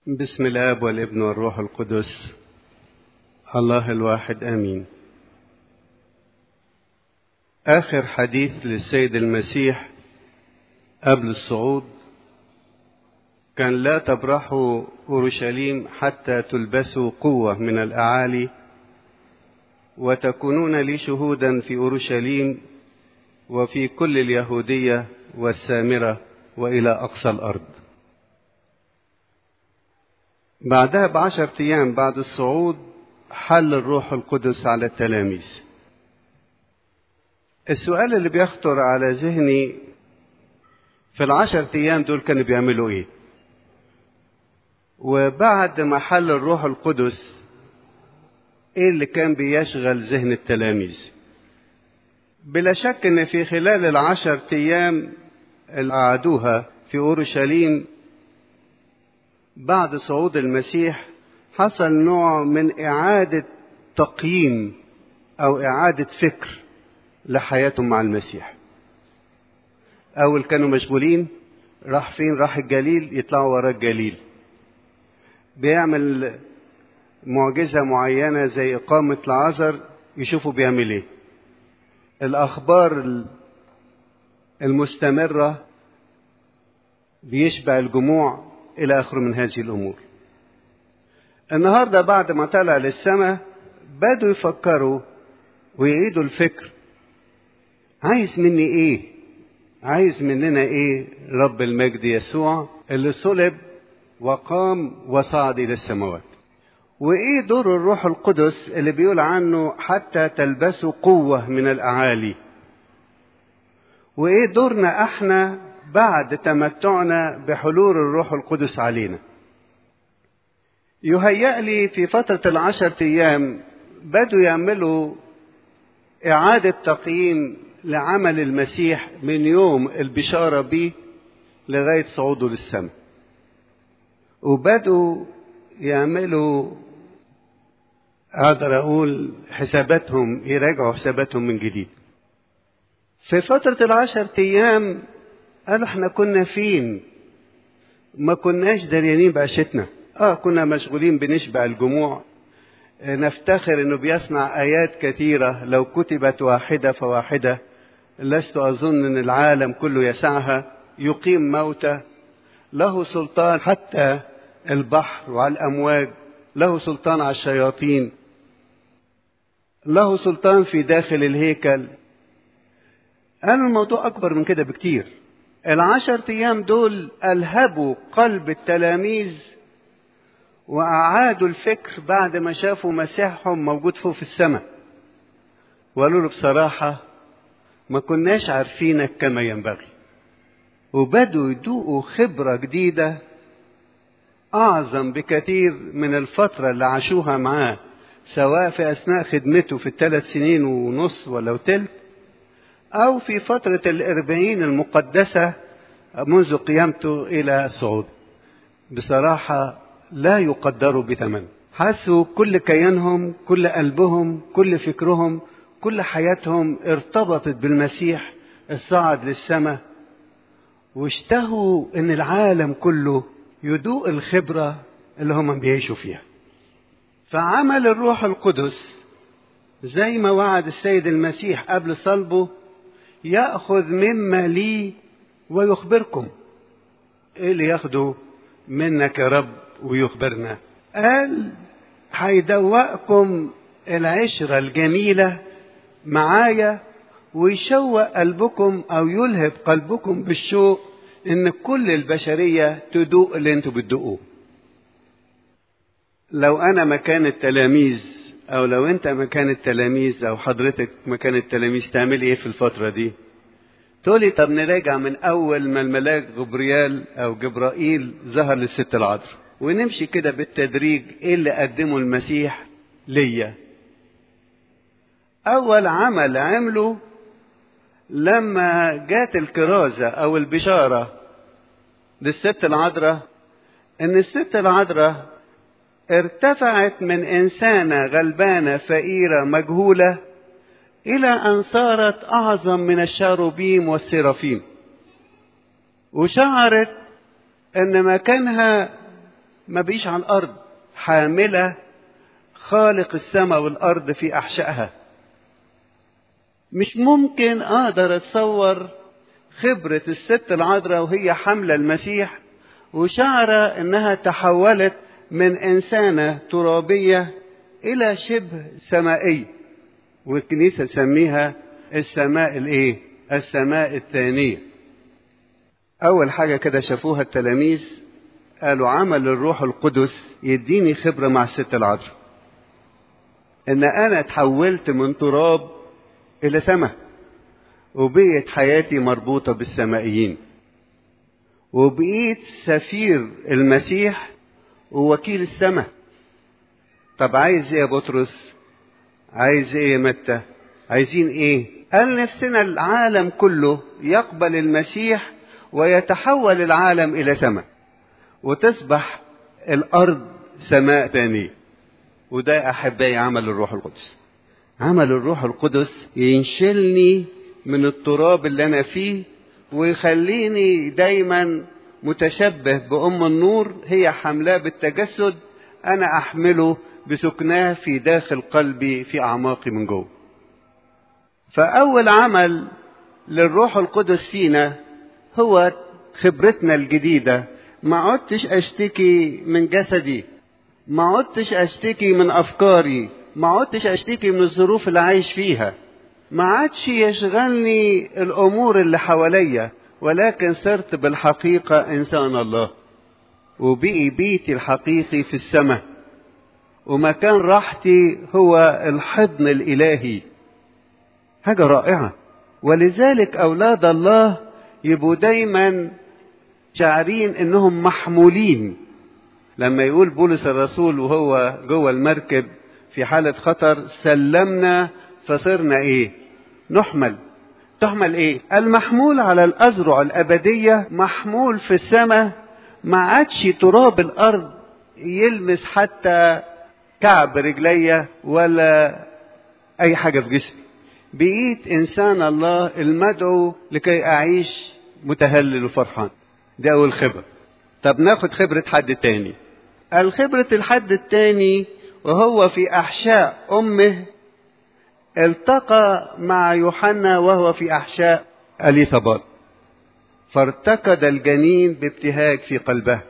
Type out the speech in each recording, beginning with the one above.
بسم الاب والابن والروح القدس الله الواحد امين اخر حديث للسيد المسيح قبل الصعود كان لا تبرحوا اورشليم حتى تلبسوا قوه من الاعالي وتكونون لي شهودا في اورشليم وفي كل اليهوديه والسامره والى اقصى الارض بعدها بعشرة أيام بعد الصعود حل الروح القدس على التلاميذ السؤال اللي بيخطر على ذهني في العشرة أيام دول كانوا بيعملوا إيه وبعد ما حل الروح القدس إيه اللي كان بيشغل ذهن التلاميذ بلا شك إن في خلال العشرة أيام اللي قعدوها في أورشليم بعد صعود المسيح حصل نوع من إعادة تقييم أو إعادة فكر لحياتهم مع المسيح أول كانوا مشغولين راح فين راح الجليل يطلعوا ورا الجليل بيعمل معجزة معينة زي إقامة العذر يشوفوا بيعمل إيه الأخبار المستمرة بيشبع الجموع إلى آخره من هذه الأمور النهاردة بعد ما طلع للسماء بدوا يفكروا ويعيدوا الفكر عايز مني إيه عايز مننا إيه رب المجد يسوع اللي صلب وقام وصعد إلى السماوات وإيه دور الروح القدس اللي بيقول عنه حتى تلبسوا قوة من الأعالي وإيه دورنا إحنا بعد تمتعنا بحلول الروح القدس علينا يهيأ لي في فترة العشرة أيام بدوا يعملوا إعادة تقييم لعمل المسيح من يوم البشارة به لغاية صعوده للسماء وبدوا يعملوا أقدر أقول حساباتهم يراجعوا حساباتهم من جديد في فترة العشرة أيام قالوا احنا كنا فين ما كناش دريانين بعشتنا اه كنا مشغولين بنشبع الجموع اه نفتخر انه بيصنع ايات كثيرة لو كتبت واحدة فواحدة لست اظن ان العالم كله يسعها يقيم موتى له سلطان حتى البحر وعلى الامواج له سلطان على الشياطين له سلطان في داخل الهيكل قالوا الموضوع اكبر من كده بكتير العشر ايام دول الهبوا قلب التلاميذ واعادوا الفكر بعد ما شافوا مسيحهم موجود فوق في السماء وقالوا له بصراحه ما كناش عارفينك كما ينبغي وبدوا يدوقوا خبره جديده اعظم بكثير من الفتره اللي عاشوها معاه سواء في اثناء خدمته في الثلاث سنين ونص ولا تلت أو في فترة الأربعين المقدسة منذ قيامته إلى صعود بصراحة لا يقدروا بثمن حسوا كل كيانهم كل قلبهم كل فكرهم كل حياتهم ارتبطت بالمسيح الصعد للسماء واشتهوا ان العالم كله يدوق الخبرة اللي هم بيعيشوا فيها فعمل الروح القدس زي ما وعد السيد المسيح قبل صلبه ياخذ مما لي ويخبركم ايه اللي ياخده منك يا رب ويخبرنا قال هيدوقكم العشره الجميله معايا ويشوق قلبكم او يلهب قلبكم بالشوق ان كل البشريه تدوق اللي انتوا بتدوقوه لو انا مكان التلاميذ او لو انت مكان التلاميذ او حضرتك مكان التلاميذ تعمل ايه في الفترة دي تقولي طب نراجع من اول ما الملاك غبريال او جبرائيل ظهر للست العذراء ونمشي كده بالتدريج ايه اللي قدمه المسيح ليا اول عمل عمله لما جات الكرازة او البشارة للست العذراء ان الست العذراء ارتفعت من انسانه غلبانه فقيره مجهوله الى ان صارت اعظم من الشاروبيم والسرافيم وشعرت ان مكانها ما بيش على الأرض حاملة خالق السماء والأرض في أحشائها مش ممكن أقدر أتصور خبرة الست العذراء وهي حاملة المسيح وشعر إنها تحولت من إنسانة ترابية إلى شبه سمائي والكنيسة تسميها السماء الإيه؟ السماء الثانية أول حاجة كده شافوها التلاميذ قالوا عمل الروح القدس يديني خبرة مع الست العذراء إن أنا تحولت من تراب إلى سماء وبقيت حياتي مربوطة بالسمائيين وبقيت سفير المسيح ووكيل السماء طب عايز ايه يا بطرس عايز ايه يا متى عايزين ايه قال نفسنا العالم كله يقبل المسيح ويتحول العالم الى سماء وتصبح الارض سماء ثانيه وده احبائي عمل الروح القدس عمل الروح القدس ينشلني من التراب اللي انا فيه ويخليني دايما متشبه بأم النور هي حملاه بالتجسد أنا أحمله بسكناه في داخل قلبي في أعماقي من جوه فأول عمل للروح القدس فينا هو خبرتنا الجديدة ما عدتش أشتكي من جسدي ما عدتش أشتكي من أفكاري ما عدتش أشتكي من الظروف اللي عايش فيها ما عادش يشغلني الأمور اللي حواليا ولكن صرت بالحقيقة إنسان الله وبقي بيتي الحقيقي في السماء ومكان راحتي هو الحضن الإلهي حاجة رائعة ولذلك أولاد الله يبقوا دايما شاعرين إنهم محمولين لما يقول بولس الرسول وهو جوه المركب في حالة خطر سلمنا فصرنا إيه نحمل تحمل ايه المحمول على الازرع الابديه محمول في السماء ما عادش تراب الارض يلمس حتى كعب رجليا ولا اي حاجه في جسمي بقيت انسان الله المدعو لكي اعيش متهلل وفرحان دي اول خبره طب ناخد خبره حد تاني الخبره الحد التاني وهو في احشاء امه التقى مع يوحنا وهو في أحشاء أليصابات فارتكض الجنين بابتهاج في قلبه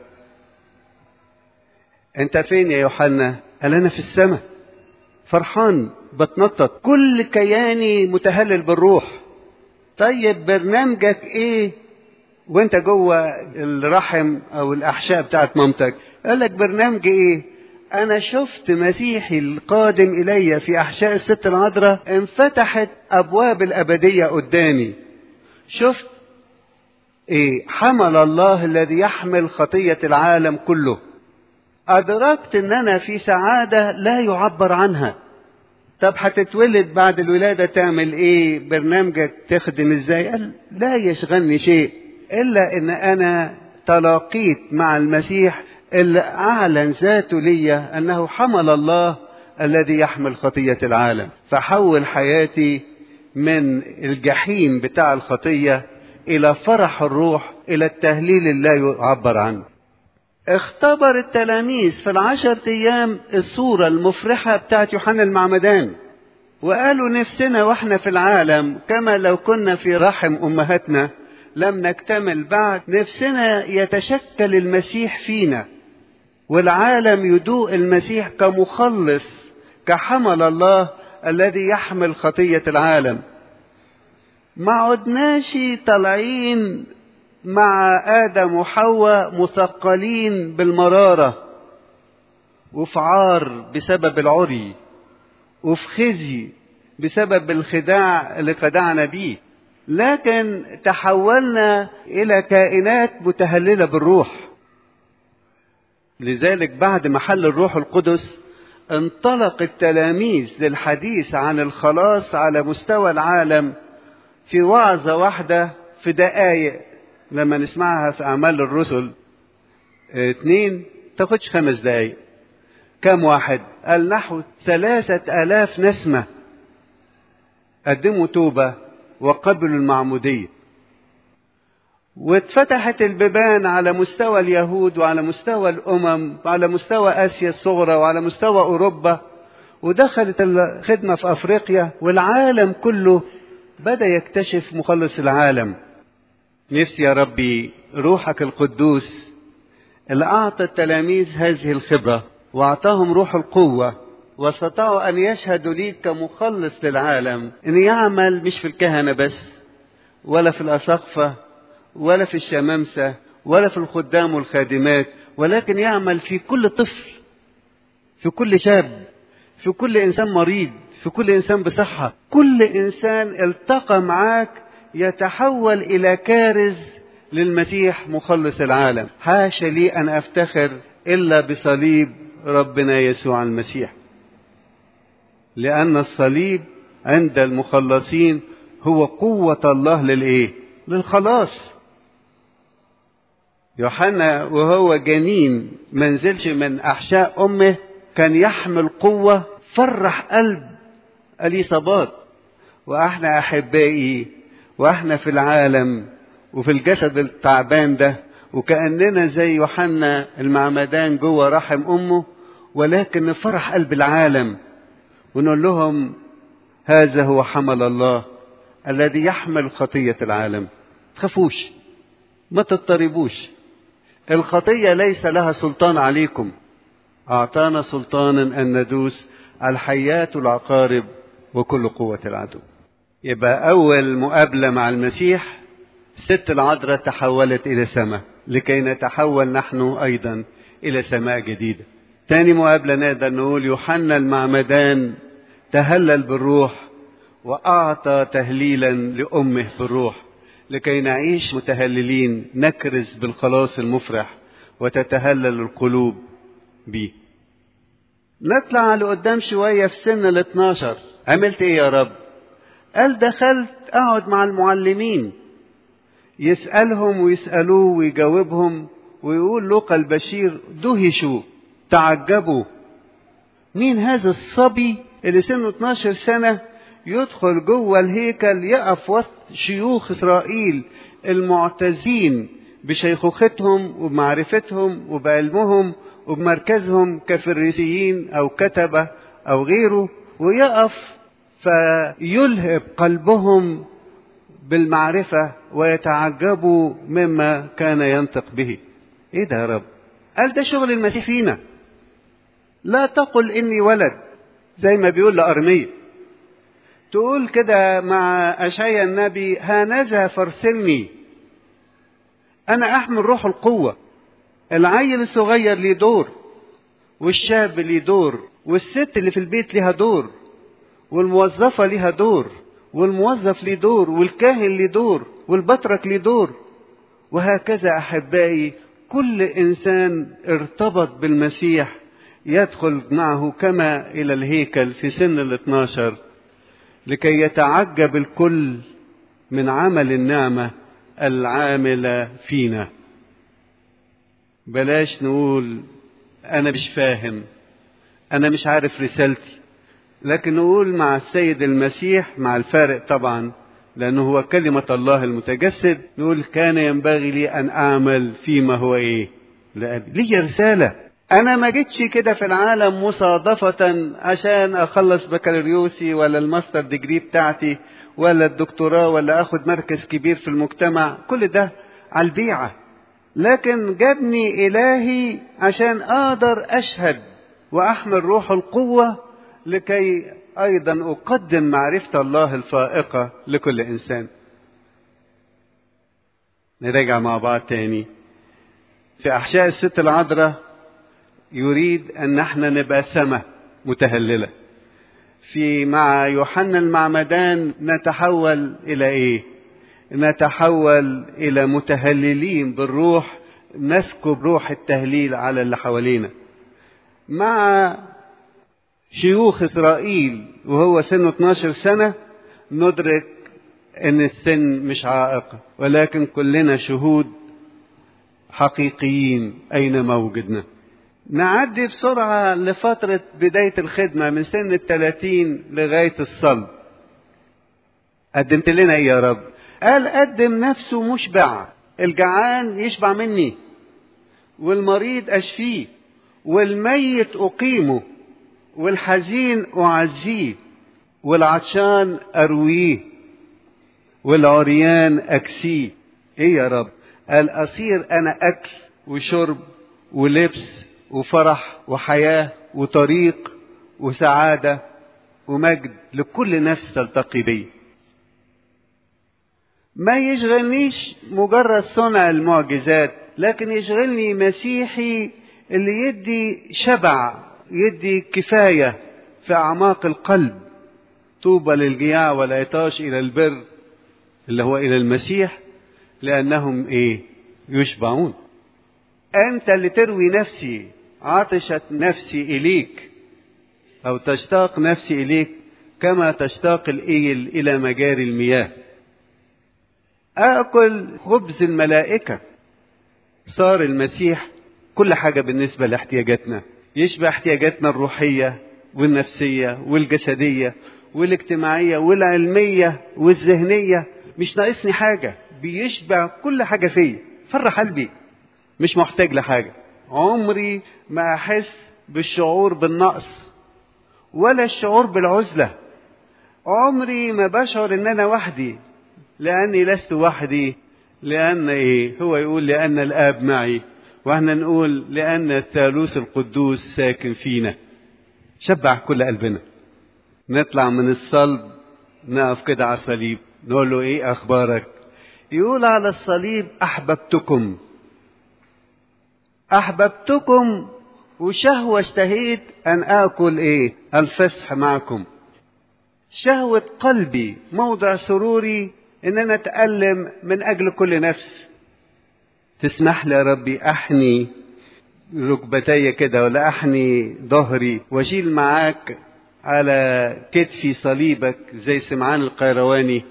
انت فين يا يوحنا قال انا في السماء فرحان بتنطط كل كياني متهلل بالروح طيب برنامجك ايه وانت جوه الرحم او الاحشاء بتاعت مامتك قال لك برنامجي ايه أنا شفت مسيحي القادم إلي في أحشاء الست العذراء انفتحت أبواب الأبدية قدامي شفت إيه حمل الله الذي يحمل خطية العالم كله أدركت إن أنا في سعادة لا يعبر عنها طب هتتولد بعد الولادة تعمل إيه برنامجك تخدم إزاي قال لا يشغلني شيء إلا إن أنا تلاقيت مع المسيح اللي أعلن ذاته لي أنه حمل الله الذي يحمل خطية العالم فحول حياتي من الجحيم بتاع الخطية إلى فرح الروح إلى التهليل لا يعبر عنه اختبر التلاميذ في العشر أيام الصورة المفرحة بتاعت يوحنا المعمدان وقالوا نفسنا واحنا في العالم كما لو كنا في رحم أمهاتنا لم نكتمل بعد نفسنا يتشكل المسيح فينا والعالم يدوق المسيح كمخلص كحمل الله الذي يحمل خطية العالم ما عدناش طالعين مع آدم وحواء مثقلين بالمرارة وفي عار بسبب العري وفي خزي بسبب الخداع اللي خدعنا بيه لكن تحولنا إلى كائنات متهللة بالروح لذلك بعد ما حل الروح القدس انطلق التلاميذ للحديث عن الخلاص على مستوى العالم في وعظة واحدة في دقايق لما نسمعها في أعمال الرسل اتنين تاخدش خمس دقايق كم واحد قال نحو ثلاثة آلاف نسمة قدموا توبة وقبلوا المعمودية واتفتحت البيبان على مستوى اليهود وعلى مستوى الأمم وعلى مستوى آسيا الصغرى وعلى مستوى أوروبا ودخلت الخدمة في أفريقيا والعالم كله بدأ يكتشف مخلص العالم نفسي يا ربي روحك القدوس اللي أعطى التلاميذ هذه الخبرة وأعطاهم روح القوة واستطاعوا أن يشهدوا ليك كمخلص للعالم أن يعمل مش في الكهنة بس ولا في الأساقفة ولا في الشمامسة ولا في الخدام والخادمات ولكن يعمل في كل طفل في كل شاب في كل إنسان مريض في كل إنسان بصحة كل إنسان التقى معاك يتحول إلى كارز للمسيح مخلص العالم حاشا لي أن أفتخر إلا بصليب ربنا يسوع المسيح لأن الصليب عند المخلصين هو قوة الله للإيه؟ للخلاص. يوحنا وهو جنين ما نزلش من أحشاء أمه كان يحمل قوة فرح قلب اليصابات وإحنا أحبائي وإحنا في العالم وفي الجسد التعبان ده وكأننا زي يوحنا المعمدان جوه رحم أمه ولكن نفرح قلب العالم ونقول لهم هذا هو حمل الله الذي يحمل خطية العالم تخافوش ما تضطربوش الخطية ليس لها سلطان عليكم أعطانا سلطانا أن ندوس الحيات والعقارب وكل قوة العدو يبقى أول مقابلة مع المسيح ست العذراء تحولت إلى سماء لكي نتحول نحن أيضا إلى سماء جديدة تاني مقابلة نقدر نقول يوحنا المعمدان تهلل بالروح وأعطى تهليلا لأمه بالروح لكي نعيش متهللين نكرز بالخلاص المفرح وتتهلل القلوب به نطلع لقدام شوية في سن ال 12 عملت ايه يا رب قال دخلت اقعد مع المعلمين يسألهم ويسألوه ويجاوبهم ويقول لوقا البشير دهشوا تعجبوا مين هذا الصبي اللي سنه 12 سنة يدخل جوه الهيكل يقف وسط شيوخ إسرائيل المعتزين بشيخوختهم وبمعرفتهم وبعلمهم وبمركزهم كفريسيين أو كتبة أو غيره ويقف فيلهب قلبهم بالمعرفة ويتعجبوا مما كان ينطق به ايه ده يا رب قال ده شغل المسيح فينا لا تقل اني ولد زي ما بيقول لأرمية تقول كده مع أشعيا النبي هانذا فارسلني أنا أحمل روح القوة العيل الصغير ليه دور والشاب ليه دور والست اللي في البيت ليها دور والموظفة ليها دور والموظف ليه دور والكاهن ليه دور والبطرك ليه دور وهكذا أحبائي كل إنسان ارتبط بالمسيح يدخل معه كما إلى الهيكل في سن ال 12 لكي يتعجب الكل من عمل النعمة العاملة فينا بلاش نقول أنا مش فاهم أنا مش عارف رسالتي لكن نقول مع السيد المسيح مع الفارق طبعا لأنه هو كلمة الله المتجسد نقول كان ينبغي لي أن أعمل فيما هو إيه لأبي لي رسالة أنا ما جيتش كده في العالم مصادفة عشان أخلص بكالوريوسي ولا الماستر ديجري بتاعتي ولا الدكتوراه ولا أخد مركز كبير في المجتمع كل ده على البيعة لكن جابني إلهي عشان أقدر أشهد وأحمل روح القوة لكي أيضا أقدم معرفة الله الفائقة لكل إنسان نراجع مع بعض تاني في أحشاء الست العذراء يريد أن احنا نبقى سماء متهللة في مع يوحنا المعمدان نتحول إلى إيه؟ نتحول إلى متهللين بالروح نسكب روح التهليل على اللي حوالينا مع شيوخ إسرائيل وهو سنه 12 سنة ندرك أن السن مش عائق ولكن كلنا شهود حقيقيين أينما وجدنا نعدي بسرعة لفترة بداية الخدمة من سن الثلاثين لغاية الصلب قدمت لنا ايه يا رب قال قدم نفسه مشبع الجعان يشبع مني والمريض اشفيه والميت اقيمه والحزين اعزيه والعطشان ارويه والعريان اكسيه ايه يا رب قال اصير انا اكل وشرب ولبس وفرح وحياه وطريق وسعاده ومجد لكل نفس تلتقي بي ما يشغلنيش مجرد صنع المعجزات لكن يشغلني مسيحي اللي يدي شبع يدي كفايه في اعماق القلب طوبى للجياع والعطاش الى البر اللي هو الى المسيح لانهم ايه يشبعون انت اللي تروي نفسي عطشت نفسي اليك او تشتاق نفسي اليك كما تشتاق الايل الى مجاري المياه اكل خبز الملائكه صار المسيح كل حاجه بالنسبه لاحتياجاتنا يشبع احتياجاتنا الروحيه والنفسيه والجسديه والاجتماعيه والعلميه والذهنيه مش ناقصني حاجه بيشبع كل حاجه فيا فرح قلبي مش محتاج لحاجه عمري ما احس بالشعور بالنقص ولا الشعور بالعزله عمري ما بشعر ان انا وحدي لاني لست وحدي لان ايه هو يقول لان الاب معي واحنا نقول لان الثالوث القدوس ساكن فينا شبع كل قلبنا نطلع من الصلب نقف كده على الصليب نقول له ايه اخبارك يقول على الصليب احببتكم احببتكم وشهوة اشتهيت ان اكل ايه الفصح معكم شهوة قلبي موضع سروري ان انا اتألم من اجل كل نفس تسمح لي يا ربي احني ركبتي كده ولا احني ظهري واشيل معاك على كتفي صليبك زي سمعان القيرواني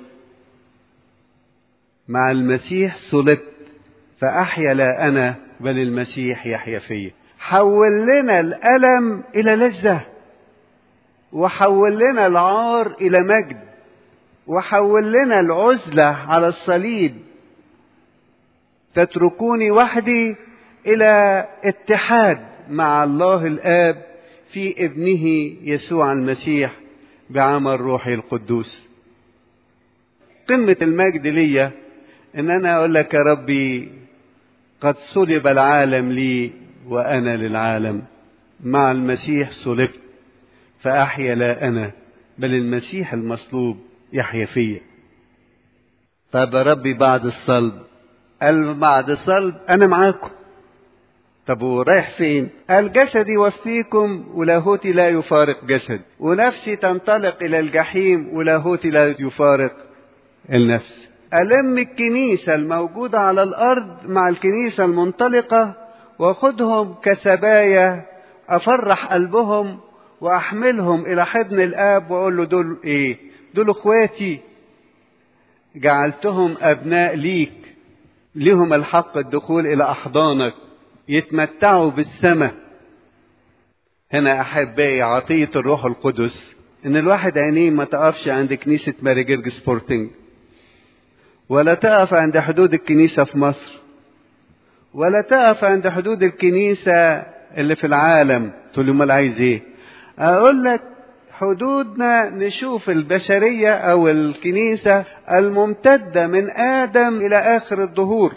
مع المسيح صلبت فأحيا لا أنا بل المسيح يحيا فيا حول لنا الألم إلى لذة وحول لنا العار إلى مجد وحول لنا العزلة على الصليب تتركوني وحدي إلى اتحاد مع الله الآب في ابنه يسوع المسيح بعمل روحي القدوس قمة المجد ليا ان انا اقول لك يا ربي قد صلب العالم لي وانا للعالم مع المسيح صلبت فاحيا لا انا بل المسيح المصلوب يحيا فيا طب يا ربي بعد الصلب قال بعد الصلب انا معاكم طب ورايح فين قال جسدي وسطيكم ولاهوتي لا يفارق جسد ونفسي تنطلق الى الجحيم ولاهوتي لا يفارق النفس ألم الكنيسة الموجودة على الأرض مع الكنيسة المنطلقة وأخدهم كسبايا أفرح قلبهم وأحملهم إلى حضن الآب وأقول له دول إيه؟ دول إخواتي جعلتهم أبناء ليك لهم الحق الدخول إلى أحضانك يتمتعوا بالسماء هنا أحبائي عطية الروح القدس إن الواحد عينيه ما تقفش عند كنيسة ماري جرج سبورتنج ولا تقف عند حدود الكنيسة في مصر ولا تقف عند حدود الكنيسة اللي في العالم تقول لي امال عايز ايه اقول لك حدودنا نشوف البشرية او الكنيسة الممتدة من ادم الى اخر الظهور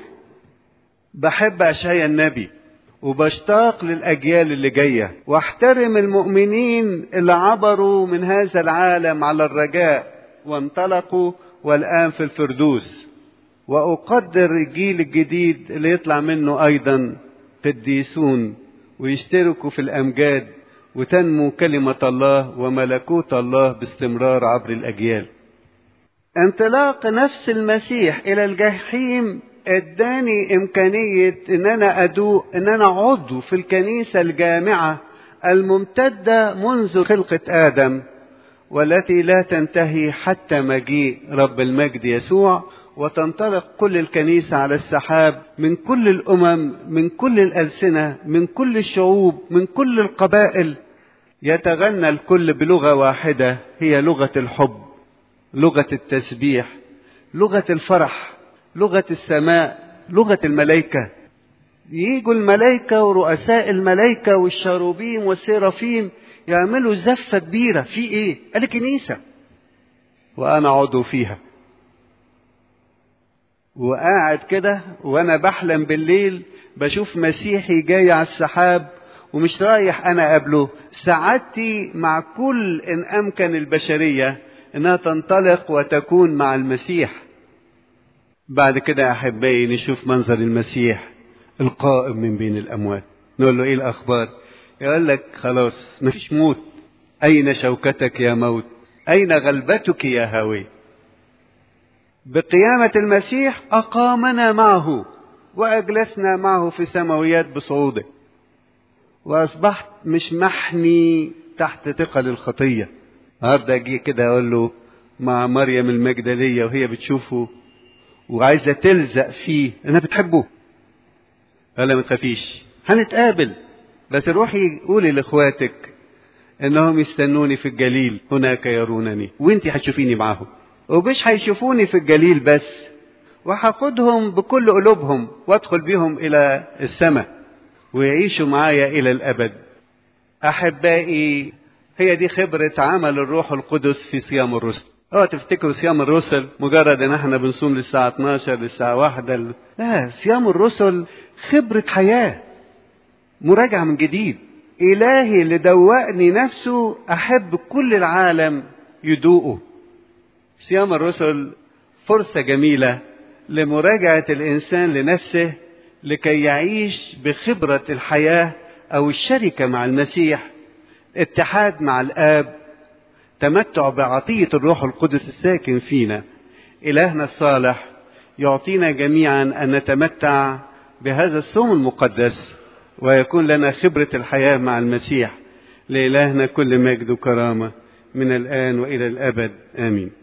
بحب اشعيا النبي وبشتاق للاجيال اللي جايه واحترم المؤمنين اللي عبروا من هذا العالم على الرجاء وانطلقوا والآن في الفردوس وأقدر الجيل الجديد اللي يطلع منه أيضا قديسون ويشتركوا في الأمجاد وتنمو كلمة الله وملكوت الله باستمرار عبر الأجيال انطلاق نفس المسيح إلى الجحيم اداني إمكانية إن أنا أدوق إن أنا عضو في الكنيسة الجامعة الممتدة منذ خلقة آدم والتي لا تنتهي حتى مجيء رب المجد يسوع وتنطلق كل الكنيسة على السحاب من كل الأمم من كل الألسنة من كل الشعوب من كل القبائل يتغنى الكل بلغة واحدة هي لغة الحب لغة التسبيح لغة الفرح لغة السماء لغة الملائكة يجوا الملائكة ورؤساء الملائكة والشاروبيم والسيرافيم يعملوا زفة كبيرة في ايه؟ قال كنيسة وأنا عضو فيها وقاعد كده وأنا بحلم بالليل بشوف مسيحي جاي على السحاب ومش رايح أنا قبله سعادتي مع كل إن أمكن البشرية إنها تنطلق وتكون مع المسيح بعد كده يا أحبائي نشوف منظر المسيح القائم من بين الأموات نقول له إيه الأخبار يقول لك خلاص مفيش موت أين شوكتك يا موت أين غلبتك يا هاوي بقيامة المسيح أقامنا معه وأجلسنا معه في سماويات بصعوده وأصبحت مش محني تحت ثقل الخطية النهارده أجي كده أقول له مع مريم المجدلية وهي بتشوفه وعايزة تلزق فيه أنا بتحبه قال ما تخافيش هنتقابل بس روحي قولي لاخواتك انهم يستنوني في الجليل هناك يرونني وانت هتشوفيني معاهم ومش هيشوفوني في الجليل بس وهاخدهم بكل قلوبهم وادخل بيهم الى السماء ويعيشوا معايا الى الابد احبائي هي دي خبرة عمل الروح القدس في صيام الرسل اه تفتكروا صيام الرسل مجرد ان احنا بنصوم للساعة 12 للساعة 1 لا صيام الرسل خبرة حياة مراجعة من جديد إلهي اللي دوقني نفسه أحب كل العالم يدوقه صيام الرسل فرصة جميلة لمراجعة الإنسان لنفسه لكي يعيش بخبرة الحياة أو الشركة مع المسيح اتحاد مع الآب تمتع بعطية الروح القدس الساكن فينا إلهنا الصالح يعطينا جميعا أن نتمتع بهذا الصوم المقدس ويكون لنا خبرة الحياة مع المسيح لإلهنا كل مجد وكرامة من الآن وإلى الأبد آمين